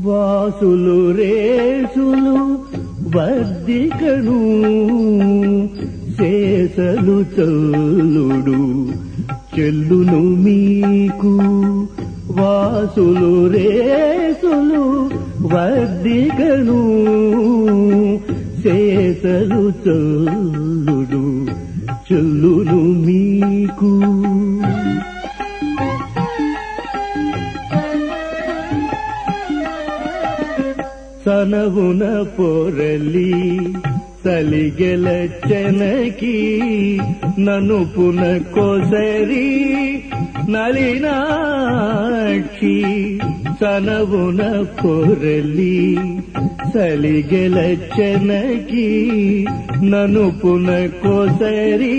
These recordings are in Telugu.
వాసులు రేసులు వర్ధికను శేషలు చల్లుడు చెల్లును మీకు వాసులు రేసులు వర్ధికను శేషలు చల్లుడు చెల్లును మీకు సనవున పొరలి సలిగెల చెనకి ననుపున కొసరి నలినాక్షి సనవున పొరలి సలిగెల చెనకి ననుపున కొసరి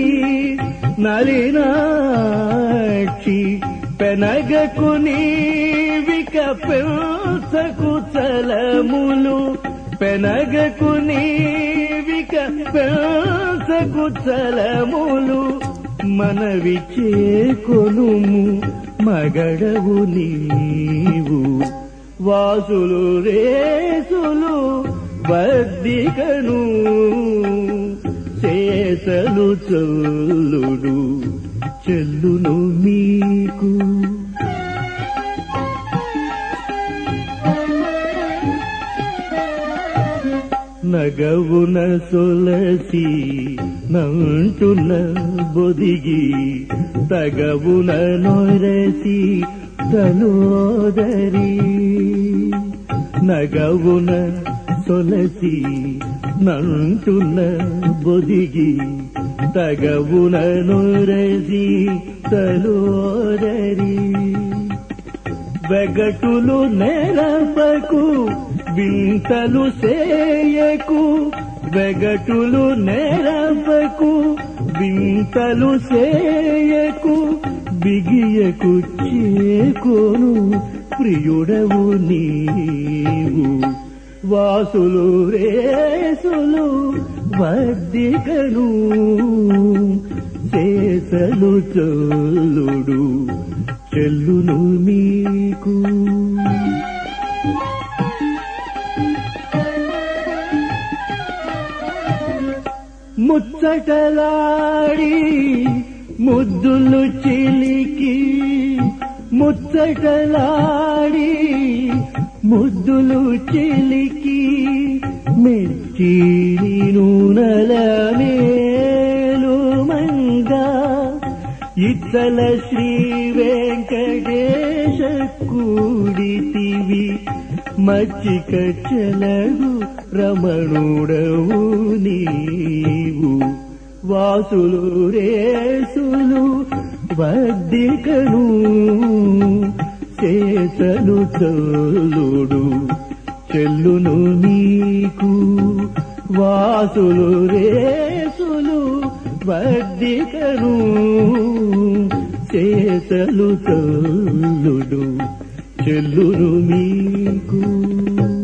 నలినాక్షి పెనగకు నీవిక పెంచకు చలములు పెనగకు నీవిక పెంచకు చలములు మనవి చేకొనుము మగడవు నీవు వాసులు రేసులు బద్దికను చేసలు చల్లుడు చెల్లును మీకు నగవున సొలసి నంటున్న బొదిగి తగవున నొరసి తలోదరి నగవున సొలసి నంటున్న బొదిగి తగవున నొరసి తలోదరి వెగటులు నెరపకు వింతలు సేయకు వెగటులు నెరపకు వింతలు సేయకు బిగియకు చేకోను ప్రియుడవు నీవు వాసులు రేసులు వర్ధికను చేసలు చల్లుడు చెల్లును మీకు ముచ్చటలాడి ముద్దులు చిలికి ముచ్చటలాడి ముద్దులు చిలికి మెచ్చి నూనెల మేలు మంగా ఇచ్చల శ్రీ వెంకటేశ కూడితివి మచ్చిక చెలగు రమణుడవు నీవు వాసులు రేసులు వద్దికను చేసలు చల్లుడు చెల్లును నీకు వాసులు రేసులు వద్దికను చేసలు చల్లుడు చెల్లును మీకు